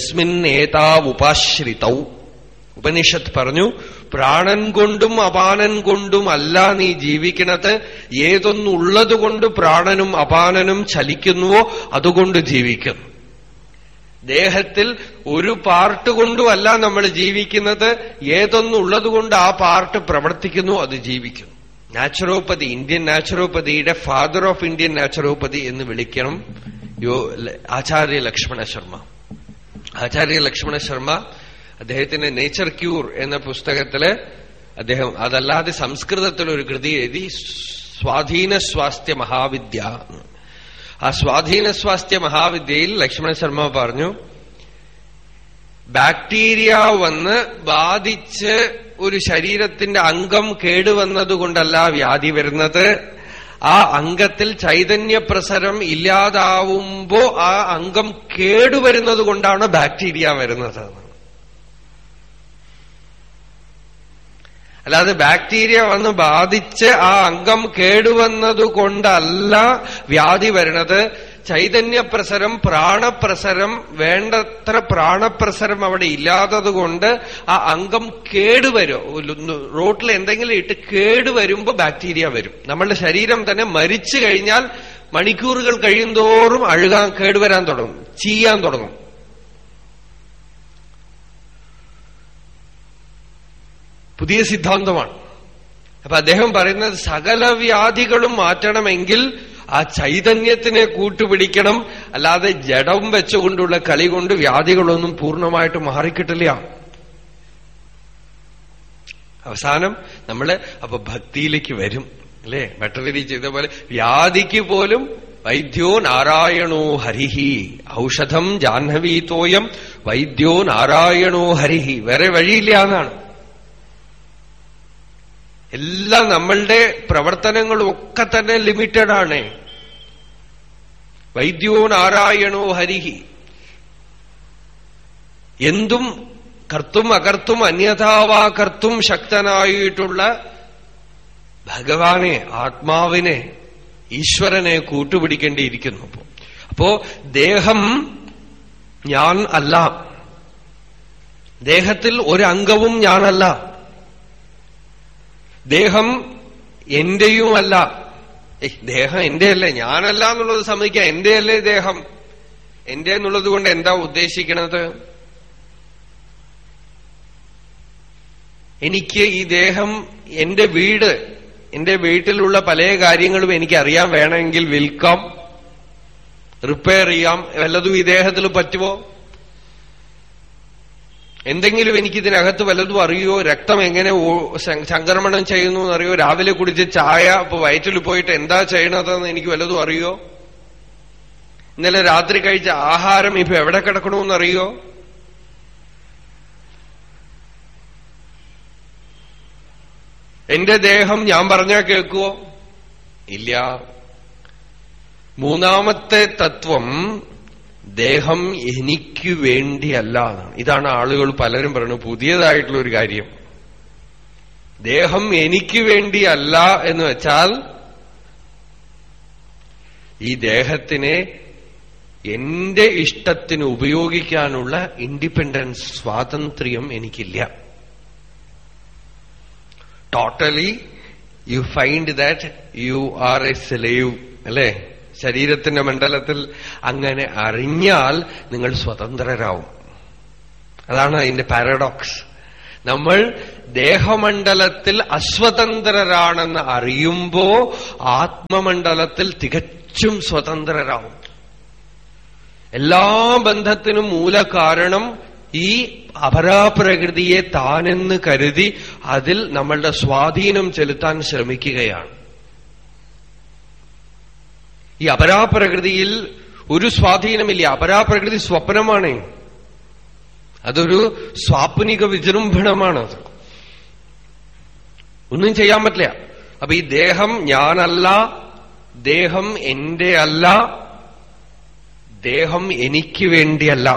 യസ്മിൻ ഏതാവുപാശ്രിതൗ ഉപനിഷത്ത് പറഞ്ഞു പ്രാണൻ കൊണ്ടും അപാനൻ കൊണ്ടും അല്ല നീ ജീവിക്കണത് ഏതൊന്നുള്ളത് കൊണ്ട് പ്രാണനും അപാനനും ചലിക്കുന്നുവോ അതുകൊണ്ട് ജീവിക്കുന്നു ദേഹത്തിൽ ഒരു പാർട്ട് കൊണ്ടുമല്ല നമ്മൾ ജീവിക്കുന്നത് ഏതൊന്നുള്ളത് കൊണ്ട് ആ പാർട്ട് പ്രവർത്തിക്കുന്നു അത് ജീവിക്കുന്നു നാച്ചുറോപ്പതി ഇന്ത്യൻ നാച്ചുറോപ്പതിയുടെ ഫാദർ ഓഫ് ഇന്ത്യൻ നാച്ചുറോപ്പതി എന്ന് വിളിക്കണം യോ ആചാര്യ ലക്ഷ്മണ ശർമ്മ ആചാര്യ ലക്ഷ്മണ ശർമ്മ അദ്ദേഹത്തിന്റെ നേച്ചർ ക്യൂർ എന്ന പുസ്തകത്തില് അദ്ദേഹം അതല്ലാതെ സംസ്കൃതത്തിൽ ഒരു കൃതി എഴുതി സ്വാധീന സ്വാസ്ഥ്യ മഹാവിദ്യ ആ സ്വാധീന സ്വാസ്ഥ്യ മഹാവിദ്യയിൽ ലക്ഷ്മണ ശർമ്മ പറഞ്ഞു ബാക്ടീരിയ വന്ന് ബാധിച്ച് ഒരു ശരീരത്തിന്റെ അംഗം കേടുവന്നതുകൊണ്ടല്ല വ്യാധി വരുന്നത് ആ അംഗത്തിൽ ചൈതന്യപ്രസരം ഇല്ലാതാവുമ്പോ ആ അംഗം കേടുവരുന്നത് കൊണ്ടാണ് ബാക്ടീരിയ വരുന്നത് അല്ലാതെ ബാക്ടീരിയ വന്ന് ബാധിച്ച് ആ അംഗം കേടുവന്നതുകൊണ്ടല്ല വ്യാധി വരുന്നത് ചൈതന്യപ്രസരം പ്രാണപ്രസരം വേണ്ടത്ര പ്രാണപ്രസരം അവിടെ ഇല്ലാത്തതുകൊണ്ട് ആ അംഗം കേടുവരും റോട്ടിൽ എന്തെങ്കിലും ഇട്ട് കേടുവരുമ്പോ ബാക്ടീരിയ വരും നമ്മളുടെ ശരീരം തന്നെ മരിച്ചു കഴിഞ്ഞാൽ മണിക്കൂറുകൾ കഴിയുന്തോറും അഴുകാൻ കേടുവരാൻ തുടങ്ങും ചീയാൻ തുടങ്ങും പുതിയ സിദ്ധാന്തമാണ് അപ്പൊ അദ്ദേഹം പറയുന്നത് സകല വ്യാധികളും മാറ്റണമെങ്കിൽ ആ ചൈതന്യത്തിനെ കൂട്ടുപിടിക്കണം അല്ലാതെ ജഡം വെച്ചുകൊണ്ടുള്ള കളി കൊണ്ട് വ്യാധികളൊന്നും പൂർണ്ണമായിട്ട് മാറിക്കിട്ടില്ല അവസാനം നമ്മള് അപ്പൊ ഭക്തിയിലേക്ക് വരും അല്ലേ ഭട്ടതിരി ചെയ്ത പോലെ വ്യാധിക്ക് പോലും വൈദ്യോ നാരായണോ ഹരിഹി ഔഷധം ജാഹ്നവീതോയം വൈദ്യോ നാരായണോ ഹരിഹി വേറെ വഴിയില്ല എന്നാണ് എല്ലാം നമ്മളുടെ പ്രവർത്തനങ്ങളും ഒക്കെ തന്നെ ലിമിറ്റഡ് ആണ് വൈദ്യോ നാരായണോ ഹരിഹി എന്തും കർത്തും അകർത്തും അന്യഥാവാ കർത്തും ശക്തനായിട്ടുള്ള ഭഗവാനെ ആത്മാവിനെ ഈശ്വരനെ കൂട്ടുപിടിക്കേണ്ടിയിരിക്കുന്നു അപ്പോ അപ്പോ ദേഹം ഞാൻ അല്ല ദേഹത്തിൽ ഒരംഗവും ഞാനല്ല ദേഹം എന്റെയുമല്ല ദേഹം എന്റെയല്ലേ ഞാനല്ല എന്നുള്ളത് സമ്മതിക്കാം എന്റെയല്ലേ ദേഹം എന്റെ എന്നുള്ളത് കൊണ്ട് എന്താ ഉദ്ദേശിക്കണത് എനിക്ക് ഈ ദേഹം എന്റെ വീട് എന്റെ വീട്ടിലുള്ള പല കാര്യങ്ങളും എനിക്ക് അറിയാൻ വേണമെങ്കിൽ വിൽക്കാം റിപ്പയർ ചെയ്യാം വല്ലതും ഈ ദേഹത്തിൽ പറ്റുമോ എന്തെങ്കിലും എനിക്ക് ഇതിനകത്ത് വല്ലതും അറിയോ രക്തം എങ്ങനെ സംക്രമണം ചെയ്യുന്നു എന്നറിയോ രാവിലെ കുടിച്ച് ചായ ഇപ്പൊ വയറ്റിൽ പോയിട്ട് എന്താ ചെയ്യണതെന്ന് എനിക്ക് വല്ലതും അറിയോ ഇന്നലെ രാത്രി കഴിച്ച ആഹാരം ഇപ്പൊ എവിടെ കിടക്കണമെന്നറിയോ എന്റെ ദേഹം ഞാൻ പറഞ്ഞാൽ കേൾക്കുവോ ഇല്ല മൂന്നാമത്തെ തത്വം ദേഹം എനിക്ക് വേണ്ടിയല്ല എന്നാണ് ഇതാണ് ആളുകൾ പലരും പറയുന്നത് പുതിയതായിട്ടുള്ള ഒരു കാര്യം ദേഹം എനിക്ക് വേണ്ടിയല്ല എന്ന് വെച്ചാൽ ഈ ദേഹത്തിനെ എന്റെ ഇഷ്ടത്തിന് ഉപയോഗിക്കാനുള്ള ഇൻഡിപെൻഡൻസ് സ്വാതന്ത്ര്യം എനിക്കില്ല totally you find that you are a slave അല്ലേ ശരീരത്തിന്റെ മണ്ഡലത്തിൽ അങ്ങനെ അറിഞ്ഞാൽ നിങ്ങൾ സ്വതന്ത്രരാവും അതാണ് അതിന്റെ പാരഡോക്സ് നമ്മൾ ദേഹമണ്ഡലത്തിൽ അസ്വതന്ത്രരാണെന്ന് അറിയുമ്പോ ആത്മമണ്ഡലത്തിൽ തികച്ചും സ്വതന്ത്രരാവും എല്ലാ ബന്ധത്തിനും മൂലകാരണം ഈ അപരാപ്രകൃതിയെ താനെന്ന് കരുതി അതിൽ നമ്മളുടെ സ്വാധീനം ചെലുത്താൻ ശ്രമിക്കുകയാണ് ഈ അപരാപ്രകൃതിയിൽ ഒരു സ്വാധീനമില്ല അപരാപ്രകൃതി സ്വപ്നമാണ് അതൊരു സ്വാപ്നിക വിജൃംഭണമാണത് ഒന്നും ചെയ്യാൻ പറ്റില്ല അപ്പൊ ഈ ദേഹം ഞാനല്ല ദേഹം എന്റെ അല്ല ദേഹം എനിക്ക് വേണ്ടിയല്ല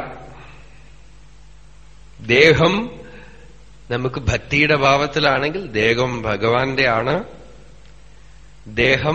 ദേഹം നമുക്ക് ഭക്തിയുടെ ഭാവത്തിലാണെങ്കിൽ ദേഹം ഭഗവാന്റെ ആണ് ദേഹം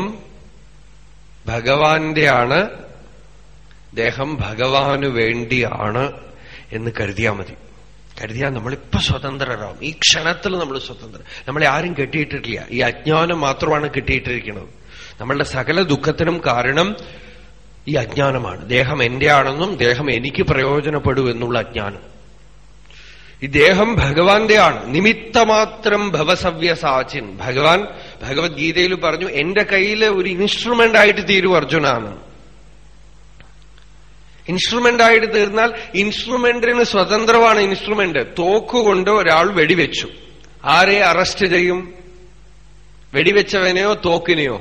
ഭഗവാന്റെ ആണ് ദേഹം ഭഗവാന് വേണ്ടിയാണ് എന്ന് കരുതിയാൽ മതി കരുതിയാൽ നമ്മളിപ്പോ സ്വതന്ത്രരാകും ഈ ക്ഷണത്തിൽ നമ്മൾ സ്വതന്ത്രം നമ്മളെ ആരും കെട്ടിയിട്ടിട്ടില്ല ഈ അജ്ഞാനം മാത്രമാണ് കെട്ടിയിട്ടിരിക്കുന്നത് നമ്മളുടെ സകല ദുഃഖത്തിനും കാരണം ഈ അജ്ഞാനമാണ് ദേഹം എന്റെ ആണെന്നും ദേഹം എനിക്ക് പ്രയോജനപ്പെടൂ എന്നുള്ള അജ്ഞാനം ഈ ദേഹം ഭഗവാന്റെ ആണ് നിമിത്തമാത്രം ഭവസവ്യസാചിൻ ഭഗവാൻ ഭഗവത്ഗീതയിൽ പറഞ്ഞു എന്റെ കയ്യിൽ ഒരു ഇൻസ്ട്രുമെന്റ് ആയിട്ട് തീരും അർജുനാണ് ഇൻസ്ട്രുമെന്റ് ആയിട്ട് തീർന്നാൽ ഇൻസ്ട്രുമെന്റിന് സ്വതന്ത്രമാണ് ഇൻസ്ട്രുമെന്റ് തോക്കുകൊണ്ട് ഒരാൾ വെടിവെച്ചു ആരെ അറസ്റ്റ് ചെയ്യും വെടിവെച്ചവനെയോ തോക്കിനെയോ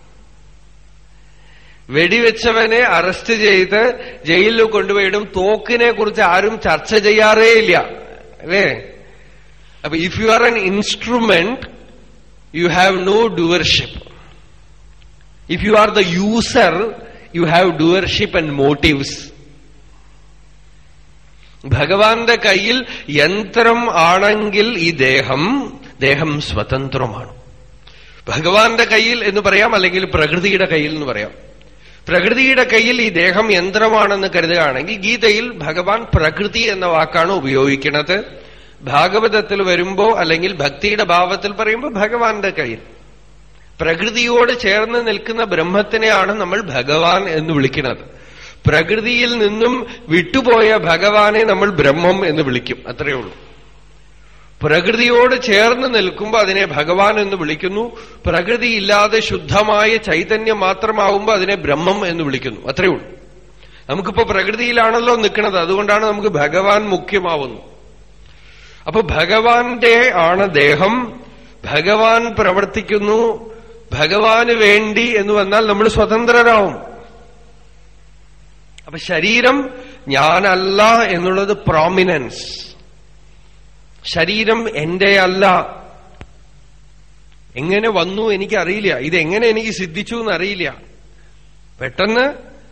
വെടിവെച്ചവനെ അറസ്റ്റ് ചെയ്ത് ജയിലിൽ കൊണ്ടുപോയിടും തോക്കിനെ കുറിച്ച് ആരും ചർച്ച ചെയ്യാറേ ഇല്ല അല്ലേ അപ്പൊ if you are an instrument you have no doership if you are the user you have doership and motives ഭഗവാന്റെ കയ്യിൽ യന്ത്രം ആണെങ്കിൽ ഈ ദേഹം ദേഹം സ്വതന്ത്രമാണ് ഭഗവാന്റെ കയ്യിൽ എന്ന് പറയാം അല്ലെങ്കിൽ പ്രകൃതിയുടെ കയ്യിൽ എന്ന് പറയാം പ്രകൃതിയുടെ കയ്യിൽ ഈ ദേഹം യന്ത്രമാണെന്ന് കരുതുകയാണെങ്കിൽ ഗീതയിൽ ഭഗവാൻ പ്രകൃതി എന്ന വാക്കാണ് ഉപയോഗിക്കുന്നത് ഭാഗവതത്തിൽ വരുമ്പോ അല്ലെങ്കിൽ ഭക്തിയുടെ ഭാവത്തിൽ പറയുമ്പോൾ ഭഗവാന്റെ കയ്യിൽ പ്രകൃതിയോട് ചേർന്ന് നിൽക്കുന്ന ബ്രഹ്മത്തിനെയാണ് നമ്മൾ ഭഗവാൻ എന്ന് വിളിക്കുന്നത് പ്രകൃതിയിൽ നിന്നും വിട്ടുപോയ ഭഗവാനെ നമ്മൾ ബ്രഹ്മം എന്ന് വിളിക്കും അത്രയേ ഉള്ളൂ പ്രകൃതിയോട് ചേർന്ന് നിൽക്കുമ്പോൾ അതിനെ ഭഗവാൻ എന്ന് വിളിക്കുന്നു പ്രകൃതി ഇല്ലാതെ ശുദ്ധമായ ചൈതന്യം മാത്രമാവുമ്പോൾ അതിനെ ബ്രഹ്മം എന്ന് വിളിക്കുന്നു അത്രയേ ഉള്ളൂ നമുക്കിപ്പോ പ്രകൃതിയിലാണല്ലോ നിൽക്കുന്നത് അതുകൊണ്ടാണ് നമുക്ക് ഭഗവാൻ മുഖ്യമാവുന്നു അപ്പൊ ഭഗവാന്റെ ആണ് ദേഹം ഭഗവാൻ പ്രവർത്തിക്കുന്നു ഭഗവാന് വേണ്ടി എന്ന് വന്നാൽ നമ്മൾ സ്വതന്ത്രരാവും അപ്പൊ ശരീരം ഞാനല്ല എന്നുള്ളത് പ്രോമിനൻസ് ശരീരം എന്റെ അല്ല എങ്ങനെ വന്നു എനിക്കറിയില്ല ഇതെങ്ങനെ എനിക്ക് സിദ്ധിച്ചു എന്നറിയില്ല പെട്ടെന്ന്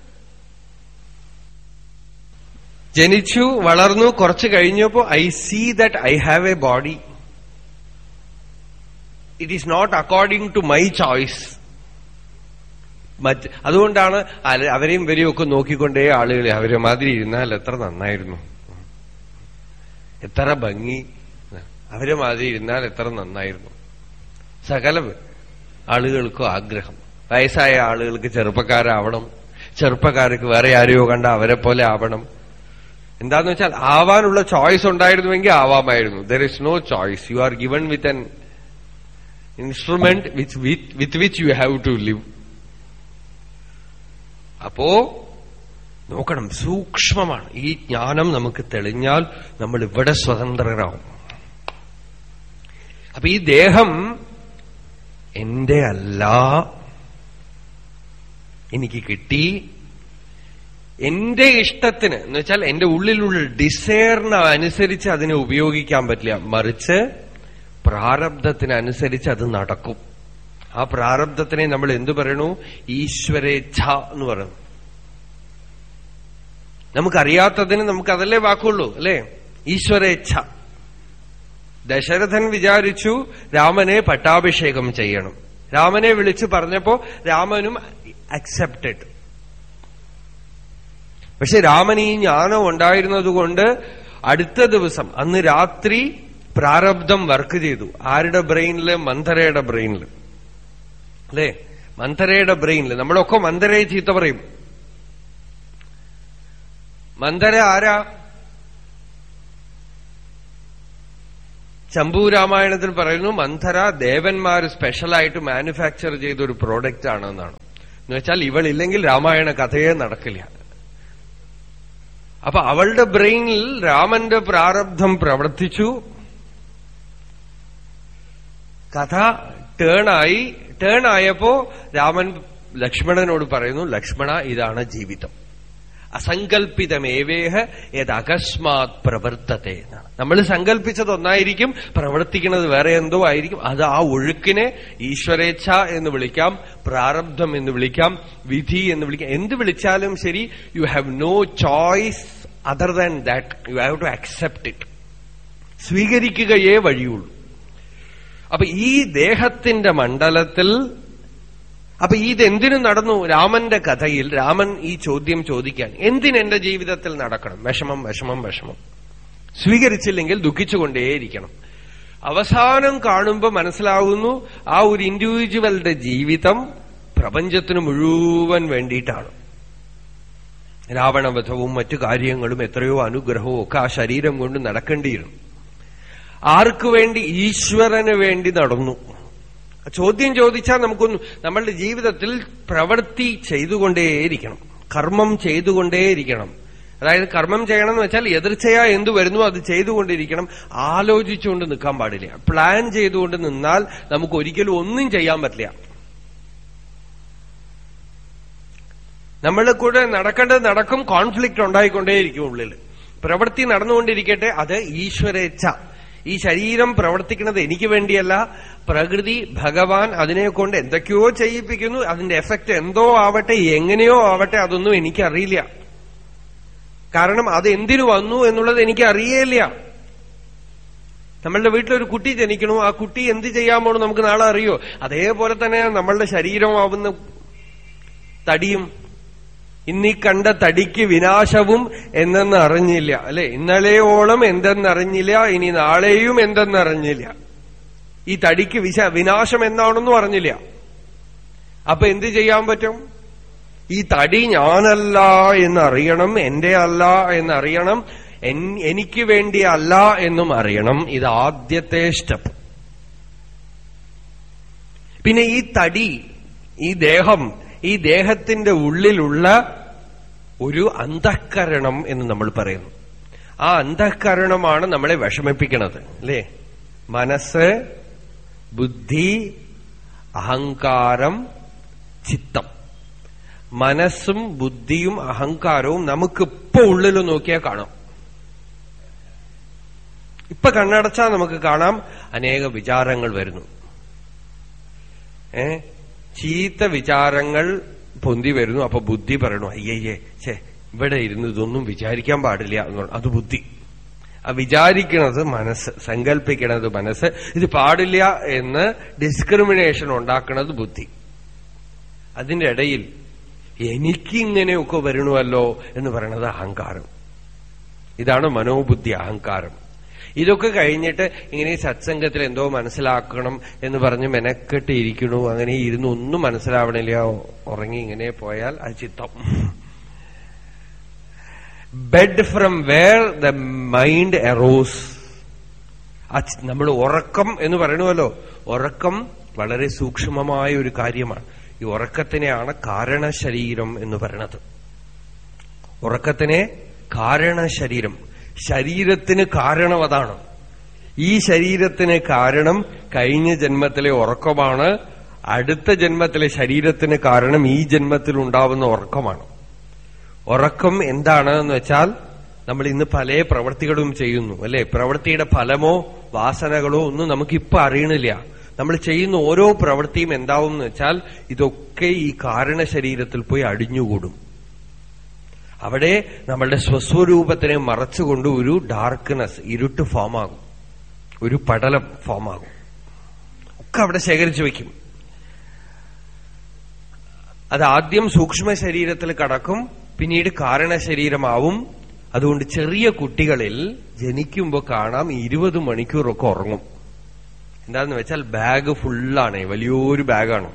ജനിച്ചു വളർന്നു കുറച്ച് കഴിഞ്ഞപ്പോ I see that I have a body it is not according to my choice മറ്റ് അതുകൊണ്ടാണ് അല- അവരെയും ഇവരെയും ഒക്കെ നോക്കിക്കൊണ്ടേ ആളുകളെ അവരെ മാതിരി ഇരുന്നാൽ എത്ര നന്നായിരുന്നു എത്ര ഭംഗി അവരെ മാതിരി ഇരുന്നാൽ എത്ര നന്നായിരുന്നു സകല ആളുകൾക്കും ആഗ്രഹം വയസ്സായ ആളുകൾക്ക് ചെറുപ്പക്കാരാവണം ചെറുപ്പക്കാർക്ക് വേറെ ആരെയോ കണ്ട അവരെ പോലെ ആവണം എന്താന്ന് വെച്ചാൽ ആവാനുള്ള ചോയ്സ് ഉണ്ടായിരുന്നുവെങ്കിൽ ആവാമായിരുന്നു there is no choice you are given with an instrument with which you have to live അപ്പോ നോക്കണം സൂക്ഷ്മമാണ് ഈ ജ്ഞാനം നമുക്ക് തെളിഞ്ഞാൽ നമ്മൾ ഇവിടെ സ്വതന്ത്രരാവും അപ്പൊ ഈ ദേഹം എന്റെ അല്ല എനിക്ക് കിട്ടി എന്റെ ഇഷ്ടത്തിന് എന്ന് വെച്ചാൽ എന്റെ ഉള്ളിലുള്ള ഡിസയറിന് അനുസരിച്ച് അതിനെ ഉപയോഗിക്കാൻ പറ്റില്ല മറിച്ച് പ്രാരബ്ധത്തിനനുസരിച്ച് അത് നടക്കും ആ പ്രാരബ്ധത്തിനെ നമ്മൾ എന്തു പറയണു ഈശ്വരേച്ഛ എന്ന് പറയുന്നു നമുക്കറിയാത്തതിന് നമുക്ക് അതല്ലേ വാക്കുള്ളൂ അല്ലേ ഈശ്വരേച്ഛ ദശരഥൻ വിചാരിച്ചു രാമനെ പട്ടാഭിഷേകം ചെയ്യണം രാമനെ വിളിച്ചു പറഞ്ഞപ്പോ രാമനും അക്സെപ്റ്റഡ് പക്ഷെ രാമൻ ഈ ജ്ഞാനം ഉണ്ടായിരുന്നതുകൊണ്ട് അടുത്ത ദിവസം അന്ന് രാത്രി പ്രാരബ്ധം വർക്ക് ചെയ്തു ആരുടെ ബ്രെയിനില് മന്ധരയുടെ ബ്രെയിനില് അല്ലേ മന്ധരയുടെ ബ്രെയിനില് നമ്മളൊക്കെ മന്ധരയെ ചീത്ത പറയും മന്ധര ആരാ ചമ്പൂ രാമായണത്തിൽ പറയുന്നു മന്ധര ദേവന്മാർ സ്പെഷ്യലായിട്ട് മാനുഫാക്ചർ ചെയ്ത ഒരു പ്രോഡക്റ്റ് ആണെന്നാണ് എന്ന് വെച്ചാൽ ഇവളില്ലെങ്കിൽ രാമായണ കഥയെ നടക്കില്ല അപ്പൊ അവളുടെ ബ്രെയിനിൽ രാമന്റെ പ്രാരബ്ധം പ്രവർത്തിച്ചു കഥ ടേണായി ടേൺ ആയപ്പോ രാമൻ ലക്ഷ്മണനോട് പറയുന്നു ലക്ഷ്മണ ഇതാണ് ജീവിതം അസങ്കൽപ്പിതമേവേഹ യത് അകസ്മാത് പ്രവർത്തത്തെ എന്നാണ് നമ്മൾ സങ്കല്പിച്ചത് ഒന്നായിരിക്കും പ്രവർത്തിക്കുന്നത് വേറെ എന്തോ ആയിരിക്കും അത് ആ ഒഴുക്കിനെ ഈശ്വരേച്ഛ എന്ന് വിളിക്കാം പ്രാരബ്ധം എന്ന് വിളിക്കാം വിധി എന്ന് വിളിക്കാം എന്ത് വിളിച്ചാലും ശരി you have no choice other than that you have to accept it സ്വീകരിക്കുകയേ വഴിയുള്ളൂ അപ്പൊ ഈ ദേഹത്തിന്റെ മണ്ഡലത്തിൽ അപ്പൊ ഇതെന്തിനു നടന്നു രാമന്റെ കഥയിൽ രാമൻ ഈ ചോദ്യം ചോദിക്കാൻ എന്തിനെന്റെ ജീവിതത്തിൽ നടക്കണം വിഷമം വിഷമം വിഷമം സ്വീകരിച്ചില്ലെങ്കിൽ ദുഃഖിച്ചുകൊണ്ടേയിരിക്കണം അവസാനം കാണുമ്പോൾ മനസ്സിലാവുന്നു ആ ഒരു ഇൻഡിവിജ്വലുടെ ജീവിതം പ്രപഞ്ചത്തിന് മുഴുവൻ വേണ്ടിയിട്ടാണ് രാവണവധവും മറ്റു കാര്യങ്ങളും എത്രയോ അനുഗ്രഹവും ഒക്കെ ആ ശരീരം കൊണ്ട് നടക്കേണ്ടിയിരുന്നു ആർക്കു വേണ്ടി ഈശ്വരന് വേണ്ടി നടന്നു ചോദ്യം ചോദിച്ചാൽ നമുക്കൊന്നും നമ്മളുടെ ജീവിതത്തിൽ പ്രവൃത്തി ചെയ്തുകൊണ്ടേയിരിക്കണം കർമ്മം ചെയ്തുകൊണ്ടേയിരിക്കണം അതായത് കർമ്മം ചെയ്യണം എന്ന് വെച്ചാൽ എതിർച്ചയാ എന്തു വരുന്നു അത് ചെയ്തുകൊണ്ടിരിക്കണം ആലോചിച്ചുകൊണ്ട് നിൽക്കാൻ പാടില്ല പ്ലാൻ ചെയ്തുകൊണ്ട് നിന്നാൽ നമുക്ക് ഒരിക്കലും ഒന്നും ചെയ്യാൻ പറ്റില്ല നമ്മളുടെ കൂടെ നടക്കേണ്ടത് നടക്കും കോൺഫ്ലിക്റ്റ് ഉണ്ടായിക്കൊണ്ടേയിരിക്കും ഉള്ളിൽ പ്രവൃത്തി നടന്നുകൊണ്ടിരിക്കട്ടെ അത് ഈശ്വരേച്ഛ ഈ ശരീരം പ്രവർത്തിക്കുന്നത് എനിക്ക് വേണ്ടിയല്ല പ്രകൃതി ഭഗവാൻ അതിനെ കൊണ്ട് എന്തൊക്കെയോ ചെയ്യിപ്പിക്കുന്നു അതിന്റെ എഫക്റ്റ് എന്തോ ആവട്ടെ എങ്ങനെയോ ആവട്ടെ അതൊന്നും എനിക്കറിയില്ല കാരണം അത് എന്തിനു വന്നു എന്നുള്ളത് എനിക്ക് അറിയില്ല നമ്മളുടെ വീട്ടിലൊരു കുട്ടി ജനിക്കണു ആ കുട്ടി എന്ത് ചെയ്യാൻ പോണു നമുക്ക് നാളെ അറിയോ അതേപോലെ തന്നെ നമ്മളുടെ ശരീരമാവുന്ന തടിയും ഇന്നീ കണ്ട തടിക്ക് വിനാശവും എന്തെന്ന് അറിഞ്ഞില്ല അല്ലെ ഇന്നലെയോളം എന്തെന്നറിഞ്ഞില്ല ഇനി നാളെയും എന്തെന്നറിഞ്ഞില്ല ഈ തടിക്ക് വിശ വിനാശം എന്താണെന്നും അറിഞ്ഞില്ല അപ്പൊ എന്ത് ചെയ്യാൻ പറ്റും ഈ തടി ഞാനല്ല എന്നറിയണം എന്റെ അല്ല എന്നറിയണം എനിക്ക് വേണ്ടി അല്ല എന്നും അറിയണം ഇത് ആദ്യത്തെ സ്റ്റെപ്പ് പിന്നെ ഈ തടി ഈ ദേഹം ഈ ദേഹത്തിന്റെ ഉള്ളിലുള്ള ഒരു അന്തഃകരണം എന്ന് നമ്മൾ പറയുന്നു ആ അന്തഃകരണമാണ് നമ്മളെ വിഷമിപ്പിക്കുന്നത് അല്ലേ മനസ്സ് ബുദ്ധി അഹങ്കാരം ചിത്തം മനസ്സും ബുദ്ധിയും അഹങ്കാരവും നമുക്ക് ഇപ്പൊ ഉള്ളിൽ നോക്കിയാൽ കാണാം ഇപ്പൊ കണ്ണടച്ചാൽ നമുക്ക് കാണാം അനേക വിചാരങ്ങൾ വരുന്നു ഏ ചീത്ത വിചാരങ്ങൾ പൊന്തി വരുന്നു അപ്പൊ ബുദ്ധി പറയണു അയ്യയ്യേ ഛേ ഇവിടെ ഇരുന്ന് ഇതൊന്നും വിചാരിക്കാൻ പാടില്ല എന്ന് അത് ബുദ്ധി ആ വിചാരിക്കണത് മനസ്സ് സങ്കല്പിക്കണത് മനസ്സ് ഇത് പാടില്ല എന്ന് ഡിസ്ക്രിമിനേഷൻ ഉണ്ടാക്കുന്നത് ബുദ്ധി അതിന്റെ ഇടയിൽ എനിക്കിങ്ങനെയൊക്കെ വരണമല്ലോ എന്ന് പറയുന്നത് അഹങ്കാരം ഇതാണ് മനോബുദ്ധി അഹങ്കാരം ഇതൊക്കെ കഴിഞ്ഞിട്ട് ഇങ്ങനെ സത്സംഗത്തിൽ എന്തോ മനസ്സിലാക്കണം എന്ന് പറഞ്ഞ് മെനക്കെട്ട് ഇരിക്കണു അങ്ങനെ ഇരുന്ന് ഒന്നും മനസ്സിലാവണില്ല ഉറങ്ങി ഇങ്ങനെ പോയാൽ അത് ചിത്തം bed from where the mind arose നമ്മൾ ഉറക്കം എന്ന് പറയണമല്ലോ ഉറക്കം വളരെ സൂക്ഷ്മമായ ഒരു കാര്യമാണ് ഈ ഉറക്കത്തിനെയാണ് കാരണശരീരം എന്ന് പറയണത് ഉറക്കത്തിനെ കാരണശരീരം ശരീരത്തിന് കാരണം അതാണ് ഈ ശരീരത്തിന് കാരണം കഴിഞ്ഞ ജന്മത്തിലെ ഉറക്കമാണ് അടുത്ത ജന്മത്തിലെ ശരീരത്തിന് കാരണം ഈ ജന്മത്തിൽ ഉണ്ടാവുന്ന ഉറക്കമാണ് ഉറക്കം എന്താണ് എന്ന് വെച്ചാൽ നമ്മൾ ഇന്ന് പല പ്രവൃത്തികളും ചെയ്യുന്നു അല്ലെ പ്രവൃത്തിയുടെ ഫലമോ വാസനകളോ ഒന്നും നമുക്കിപ്പോ അറിയണില്ല നമ്മൾ ചെയ്യുന്ന ഓരോ പ്രവൃത്തിയും എന്താവും എന്ന് വെച്ചാൽ ഇതൊക്കെ ഈ കാരണ ശരീരത്തിൽ പോയി അടിഞ്ഞുകൂടും അവിടെ നമ്മളുടെ സ്വസ്വരൂപത്തിനെ മറച്ചുകൊണ്ട് ഒരു ഡാർക്ക്നെസ് ഇരുട്ട് ഫോമാകും ഒരു പടലം ഫോമാകും ഒക്കെ അവിടെ ശേഖരിച്ചു വയ്ക്കും അത് ആദ്യം സൂക്ഷ്മ ശരീരത്തിൽ കടക്കും പിന്നീട് കാരണ ശരീരമാവും അതുകൊണ്ട് ചെറിയ കുട്ടികളിൽ ജനിക്കുമ്പോൾ കാണാം ഇരുപത് മണിക്കൂറൊക്കെ ഉറങ്ങും എന്താന്ന് വെച്ചാൽ ബാഗ് ഫുള്ളാണ് വലിയൊരു ബാഗാണ്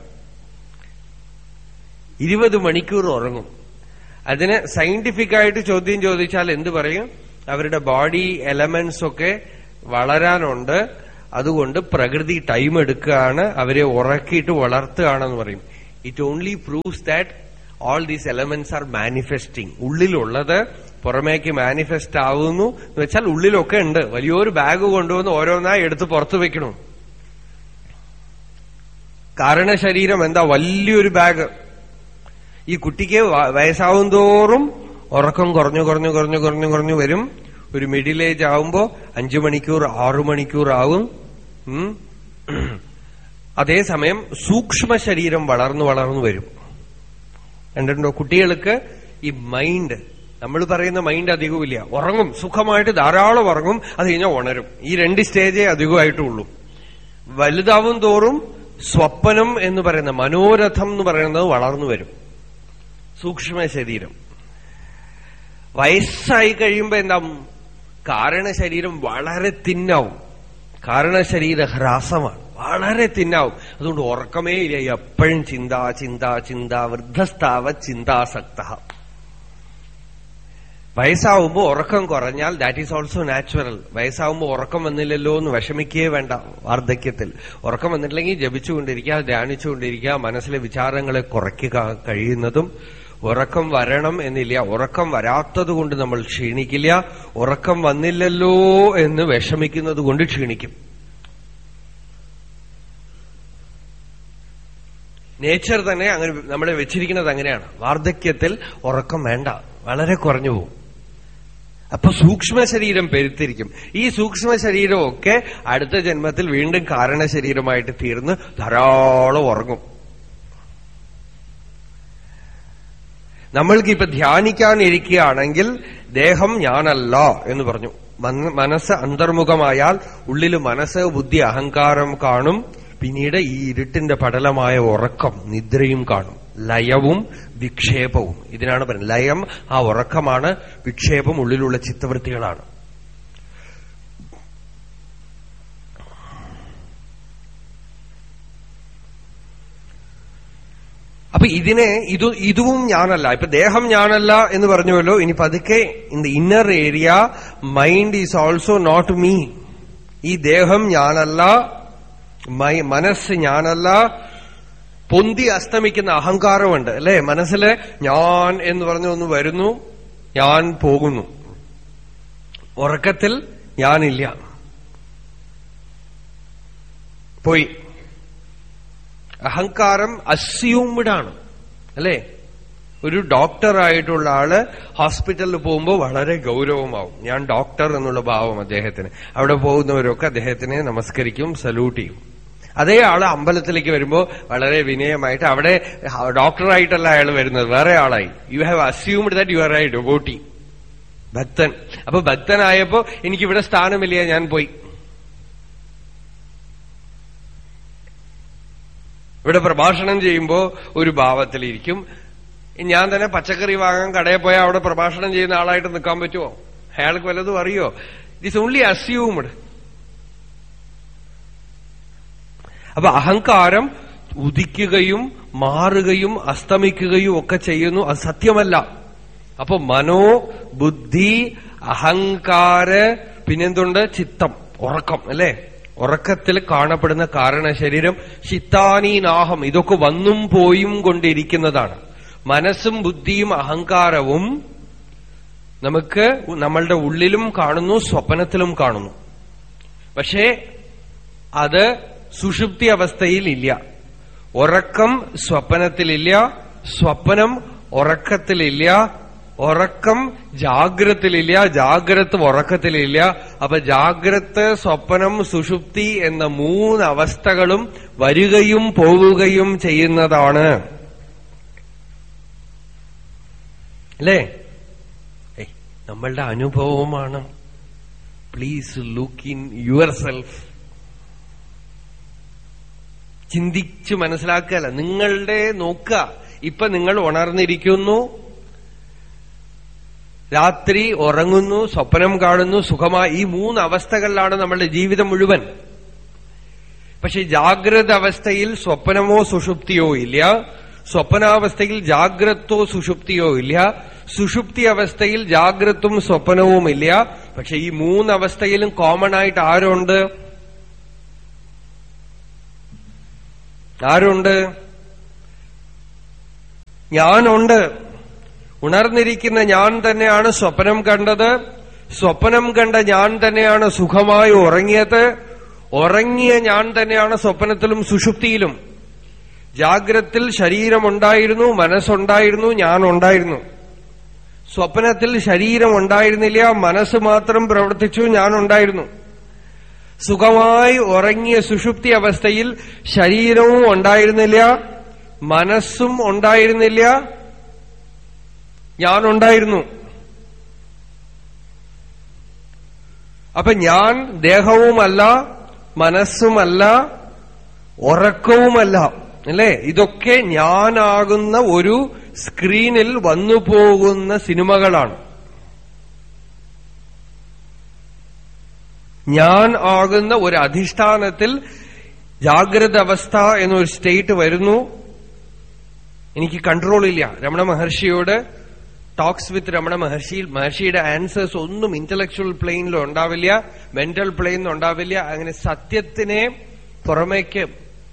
ഇരുപത് മണിക്കൂർ ഉറങ്ങും അതിന് സയന്റിഫിക് ആയിട്ട് ചോദ്യം ചോദിച്ചാൽ എന്ത് പറയും അവരുടെ ബോഡി എലമെന്റ്സ് ഒക്കെ വളരാനുണ്ട് അതുകൊണ്ട് പ്രകൃതി ടൈം എടുക്കുകയാണ് അവരെ ഉറക്കിയിട്ട് വളർത്തുകയാണെന്ന് പറയും it only proves that all these elements are manifesting ഉള്ളിലുള്ളത് പുറമേക്ക് മാനിഫെസ്റ്റ് ആവുന്നു എന്ന് വെച്ചാൽ ഉള്ളിലൊക്കെ ഉണ്ട് വലിയൊരു ബാഗ് കൊണ്ടുവന്ന് ഓരോന്നായി എടുത്ത് പുറത്തു വെക്കണം കാരണശരീരം എന്താ വലിയൊരു ബാഗ് ഈ കുട്ടിക്ക് വയസ്സാവും തോറും ഉറക്കം കുറഞ്ഞു കുറഞ്ഞു കുറഞ്ഞു കുറഞ്ഞു കുറഞ്ഞു വരും ഒരു മിഡിൽ ഏജ് ആവുമ്പോ അഞ്ചു മണിക്കൂർ ആറു മണിക്കൂർ ആവും അതേസമയം സൂക്ഷ്മ ശരീരം വളർന്നു വളർന്നു വരും കണ്ടിട്ടുണ്ടോ കുട്ടികൾക്ക് ഈ മൈൻഡ് നമ്മൾ പറയുന്ന മൈൻഡ് അധികമില്ല ഉറങ്ങും സുഖമായിട്ട് ധാരാളം ഉറങ്ങും അത് കഴിഞ്ഞാൽ ഉണരും ഈ രണ്ട് സ്റ്റേജേ അധികമായിട്ടുള്ളൂ വലുതാവും തോറും സ്വപ്നം എന്ന് പറയുന്ന മനോരഥം എന്ന് പറയുന്നത് വളർന്നു വരും സൂക്ഷ്മ ശരീരം വയസ്സായി കഴിയുമ്പോ എന്താ കാരണ ശരീരം വളരെ തിന്നാവും കാരണ ശരീര ഹ്രാസമാണ് വളരെ തിന്നാവും അതുകൊണ്ട് ഉറക്കമേ ഇല്ല എപ്പോഴും ചിന്ത ചിന്ത ചിന്ത വൃദ്ധസ്ഥാവ ചിന്താസക്ത വയസ്സാവുമ്പോ ഉറക്കം കുറഞ്ഞാൽ ദാറ്റ് ഈസ് ഓൾസോ നാച്ചുറൽ വയസ്സാവുമ്പോ ഉറക്കം വന്നില്ലല്ലോ എന്ന് വിഷമിക്കുകയേ വേണ്ട വാർദ്ധക്യത്തിൽ ഉറക്കം വന്നിട്ടില്ലെങ്കിൽ ജപിച്ചുകൊണ്ടിരിക്കുക ധ്യാനിച്ചുകൊണ്ടിരിക്കുക മനസ്സിലെ വിചാരങ്ങളെ കുറയ്ക്കുക കഴിയുന്നതും ഉറക്കം വരണം എന്നില്ല ഉറക്കം വരാത്തത് കൊണ്ട് നമ്മൾ ക്ഷീണിക്കില്ല ഉറക്കം വന്നില്ലല്ലോ എന്ന് വിഷമിക്കുന്നത് കൊണ്ട് ക്ഷീണിക്കും നേച്ചർ തന്നെ അങ്ങനെ നമ്മളെ വെച്ചിരിക്കുന്നത് അങ്ങനെയാണ് വാർദ്ധക്യത്തിൽ ഉറക്കം വേണ്ട വളരെ കുറഞ്ഞു പോകും അപ്പൊ സൂക്ഷ്മ ശരീരം പെരുത്തിരിക്കും ഈ സൂക്ഷ്മ ശരീരമൊക്കെ അടുത്ത ജന്മത്തിൽ വീണ്ടും കാരണ ശരീരമായിട്ട് തീർന്ന് ധാരാളം ഉറങ്ങും നമ്മൾക്ക് ഇപ്പൊ ധ്യാനിക്കാനിരിക്കുകയാണെങ്കിൽ ദേഹം ഞാനല്ല എന്ന് പറഞ്ഞു മനസ്സ് അന്തർമുഖമായാൽ ഉള്ളിൽ മനസ്സ് ബുദ്ധി അഹങ്കാരം കാണും പിന്നീട് ഈ ഇരുട്ടിന്റെ പടലമായ ഉറക്കം നിദ്രയും കാണും ലയവും വിക്ഷേപവും ഇതിനാണ് പറയുന്നത് ലയം ആ ഉറക്കമാണ് വിക്ഷേപം ഉള്ളിലുള്ള ചിത്തവൃത്തികളാണ് അപ്പൊ ഇതിനെ ഇത് ഇതും ഞാനല്ല ഇപ്പൊ ദേഹം ഞാനല്ല എന്ന് പറഞ്ഞുവല്ലോ ഇനി പതുക്കെ in the inner area mind is also not me ഈ ദേഹം ഞാനല്ല മനസ്സ് ഞാനല്ല പൊന്തി അസ്തമിക്കുന്ന അഹങ്കാരമുണ്ട് അല്ലെ മനസ്സില് ഞാൻ എന്ന് പറഞ്ഞ് ഒന്ന് വരുന്നു ഞാൻ പോകുന്നു ഉറക്കത്തിൽ ഞാനില്ല പോയി അഹങ്കാരം അസ്യൂംഡ് ആണ് അല്ലേ ഒരു ഡോക്ടറായിട്ടുള്ള ആള് ഹോസ്പിറ്റലിൽ പോകുമ്പോൾ വളരെ ഗൗരവമാവും ഞാൻ ഡോക്ടർ എന്നുള്ള ഭാവം അദ്ദേഹത്തിന് അവിടെ പോകുന്നവരൊക്കെ അദ്ദേഹത്തിനെ നമസ്കരിക്കും സല്യൂട്ട് ചെയ്യും അതേ ആള് അമ്പലത്തിലേക്ക് വരുമ്പോ വളരെ വിനയമായിട്ട് അവിടെ ഡോക്ടറായിട്ടല്ല അയാൾ വരുന്നത് വേറെ ആളായി you have assumed that you are a ഡൊബോട്ടി ഭക്തൻ അപ്പൊ ഭക്തനായപ്പോ എനിക്കിവിടെ സ്ഥാനമില്ല ഞാൻ പോയി ഇവിടെ പ്രഭാഷണം ചെയ്യുമ്പോ ഒരു ഭാവത്തിലിരിക്കും ഞാൻ തന്നെ പച്ചക്കറി വാങ്ങാൻ കടയിൽ പോയാൽ അവിടെ പ്രഭാഷണം ചെയ്യുന്ന ആളായിട്ട് നിൽക്കാൻ പറ്റുമോ അയാൾക്ക് വല്ലതും അറിയോ ഇറ്റ് ഈസ് ഓൺലി അസ്യൂംഡ് അപ്പൊ അഹങ്കാരം ഉദിക്കുകയും മാറുകയും അസ്തമിക്കുകയും ഒക്കെ ചെയ്യുന്നു അത് സത്യമല്ല അപ്പൊ മനോ ബുദ്ധി അഹങ്കാര പിന്നെന്തുണ്ട് ചിത്തം ഉറക്കം അല്ലേ ഉറക്കത്തിൽ കാണപ്പെടുന്ന കാരണ ശരീരം ചിത്താനീനാഹം ഇതൊക്കെ വന്നും പോയും കൊണ്ടിരിക്കുന്നതാണ് മനസ്സും ബുദ്ധിയും അഹങ്കാരവും നമുക്ക് നമ്മളുടെ ഉള്ളിലും കാണുന്നു സ്വപ്നത്തിലും കാണുന്നു പക്ഷേ അത് സുഷുപ്തി അവസ്ഥയിൽ ഇല്ല ഉറക്കം സ്വപ്നത്തിലില്ല സ്വപ്നം ഉറക്കത്തിലില്ല ഉറക്കം ജാഗ്രത്തിലില്ല ജാഗ്രത് ഉറക്കത്തിലില്ല അപ്പൊ ജാഗ്രത് സ്വപ്നം സുഷുപ്തി എന്ന മൂന്ന് അവസ്ഥകളും വരികയും പോവുകയും ചെയ്യുന്നതാണ് അല്ലേ നമ്മളുടെ അനുഭവമാണ് please look in yourself ചിന്തിച്ച് മനസ്സിലാക്കുകയല്ല നിങ്ങളുടെ നോക്കുക ഇപ്പൊ നിങ്ങൾ ഉണർന്നിരിക്കുന്നു രാത്രി ഉറങ്ങുന്നു സ്വപ്നം കാണുന്നു സുഖമായി ഈ മൂന്ന് അവസ്ഥകളിലാണ് നമ്മളുടെ ജീവിതം മുഴുവൻ പക്ഷെ ജാഗ്രത അവസ്ഥയിൽ സ്വപ്നമോ സുഷുപ്തിയോ ഇല്ല സ്വപ്നാവസ്ഥയിൽ ജാഗ്രതോ സുഷുപ്തിയോ ഇല്ല സുഷുപ്തി അവസ്ഥയിൽ ജാഗ്രതും സ്വപ്നവും ഇല്ല പക്ഷെ ഈ മൂന്നവസ്ഥയിലും കോമൺ ആയിട്ട് ആരുണ്ട് ആരുണ്ട് ഞാനുണ്ട് ഉണർന്നിരിക്കുന്ന ഞാൻ തന്നെയാണ് സ്വപ്നം കണ്ടത് സ്വപ്നം കണ്ട ഞാൻ തന്നെയാണ് സുഖമായി ഉറങ്ങിയത് ഉറങ്ങിയ ഞാൻ തന്നെയാണ് സ്വപ്നത്തിലും സുഷുപ്തിയിലും ജാഗ്രത്തിൽ ശരീരമുണ്ടായിരുന്നു മനസ്സുണ്ടായിരുന്നു ഞാൻ ഉണ്ടായിരുന്നു സ്വപ്നത്തിൽ ശരീരം ഉണ്ടായിരുന്നില്ല മനസ്സ് മാത്രം പ്രവർത്തിച്ചു ഞാൻ ഉണ്ടായിരുന്നു സുഖമായി ഉറങ്ങിയ സുഷുപ്തി അവസ്ഥയിൽ ശരീരവും ഉണ്ടായിരുന്നില്ല മനസ്സും ഉണ്ടായിരുന്നില്ല ഞാനുണ്ടായിരുന്നു അപ്പൊ ഞാൻ ദേഹവുമല്ല മനസ്സുമല്ല ഉറക്കവുമല്ല അല്ലേ ഇതൊക്കെ ഞാനാകുന്ന ഒരു സ്ക്രീനിൽ വന്നു പോകുന്ന സിനിമകളാണ് ഞാൻ ആകുന്ന ഒരു അധിഷ്ഠാനത്തിൽ ജാഗ്രത അവസ്ഥ എന്നൊരു സ്റ്റേറ്റ് വരുന്നു എനിക്ക് കൺട്രോൾ ഇല്ല രമണ മഹർഷിയോട് ടോക്സ് വിത്ത് രമണ മഹർഷി മഹർഷിയുടെ ആൻസേഴ്സ് ഒന്നും ഇന്റലക്ച്വൽ പ്ലെയിനിലും ഉണ്ടാവില്ല മെന്റൽ പ്ലെയിനിലും ഉണ്ടാവില്ല അങ്ങനെ സത്യത്തിനെ പുറമേക്ക്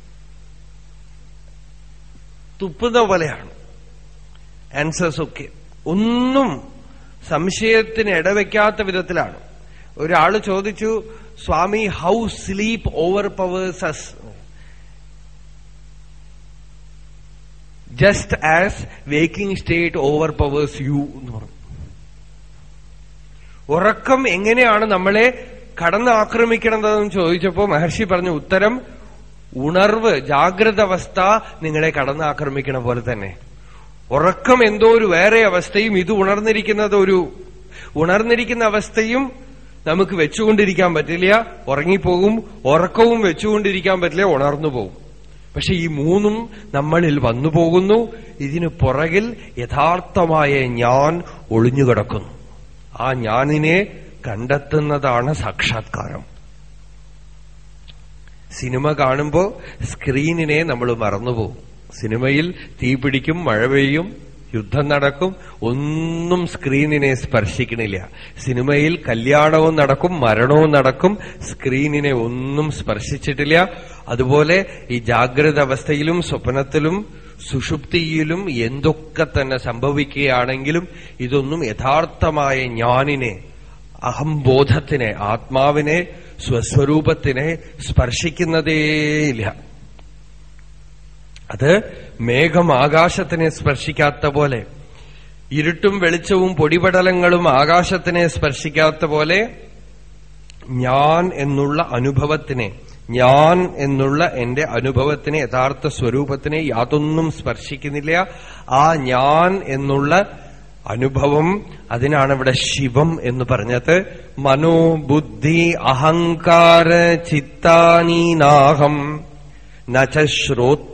തുപ്പുന്ന പോലെയാണ് ആൻസേഴ്സ് ഒക്കെ ഒന്നും സംശയത്തിന് ഇടവെക്കാത്ത വിധത്തിലാണ് ഒരാള് ചോദിച്ചു Swami how sleep overpowers us just as waking state overpowers you എന്ന് പറഞ്ഞു ഉറക്കം എങ്ങനെയാണ് നമ്മളെ കടന്നാക്രമിക്കണതെന്ന് ചോദിച്ചപ്പോ മഹർഷി പറഞ്ഞു ഉത്തരം ഉണർവ് ജാഗ്രത അവസ്ഥ നിങ്ങളെ കടന്നാക്രമിക്കണ പോലെ തന്നെ ഉറക്കം എന്തോ ഒരു വേറെ അവസ്ഥയും ഇത് ഉണർന്നിരിക്കുന്നത് ഒരു ഉണർന്നിരിക്കുന്ന അവസ്ഥയും നമുക്ക് വെച്ചുകൊണ്ടിരിക്കാൻ പറ്റില്ല ഉറങ്ങിപ്പോകും ഉറക്കവും വെച്ചുകൊണ്ടിരിക്കാൻ പറ്റില്ല ഉണർന്നു പോകും പക്ഷെ ഈ മൂന്നും നമ്മളിൽ വന്നു പോകുന്നു ഇതിനു പുറകിൽ യഥാർത്ഥമായ ഞാൻ ഒളിഞ്ഞുകിടക്കുന്നു ആ ഞാനിനെ കണ്ടെത്തുന്നതാണ് സാക്ഷാത്കാരം സിനിമ കാണുമ്പോ സ്ക്രീനിനെ നമ്മൾ മറന്നുപോകും സിനിമയിൽ തീ പിടിക്കും മഴ പെയ്യും യുദ്ധം നടക്കും ഒന്നും സ്ക്രീനിനെ സ്പർശിക്കണില്ല സിനിമയിൽ കല്യാണവും നടക്കും മരണവും നടക്കും സ്ക്രീനിനെ ഒന്നും സ്പർശിച്ചിട്ടില്ല അതുപോലെ ഈ ജാഗ്രത അവസ്ഥയിലും സ്വപ്നത്തിലും സുഷുപ്തിയിലും എന്തൊക്കെ തന്നെ സംഭവിക്കുകയാണെങ്കിലും ഇതൊന്നും യഥാർത്ഥമായ ഞാനിനെ അഹംബോധത്തിനെ ആത്മാവിനെ സ്വസ്വരൂപത്തിനെ സ്പർശിക്കുന്നതേയില്ല അത് മേഘം ആകാശത്തിനെ സ്പർശിക്കാത്ത പോലെ ഇരുട്ടും വെളിച്ചവും പൊടിപടലങ്ങളും ആകാശത്തിനെ സ്പർശിക്കാത്ത പോലെ ഞാൻ എന്നുള്ള അനുഭവത്തിനെ ഞാൻ എന്നുള്ള എന്റെ അനുഭവത്തിനെ യഥാർത്ഥ സ്വരൂപത്തിനെ യാതൊന്നും സ്പർശിക്കുന്നില്ല ആ ഞാൻ എന്നുള്ള അനുഭവം അതിനാണ് ഇവിടെ ശിവം എന്ന് പറഞ്ഞത് മനോബുദ്ധി അഹങ്കാര ചിത്താനീനാഹം നച്ച ശ്രോത്രമേവാസ്മി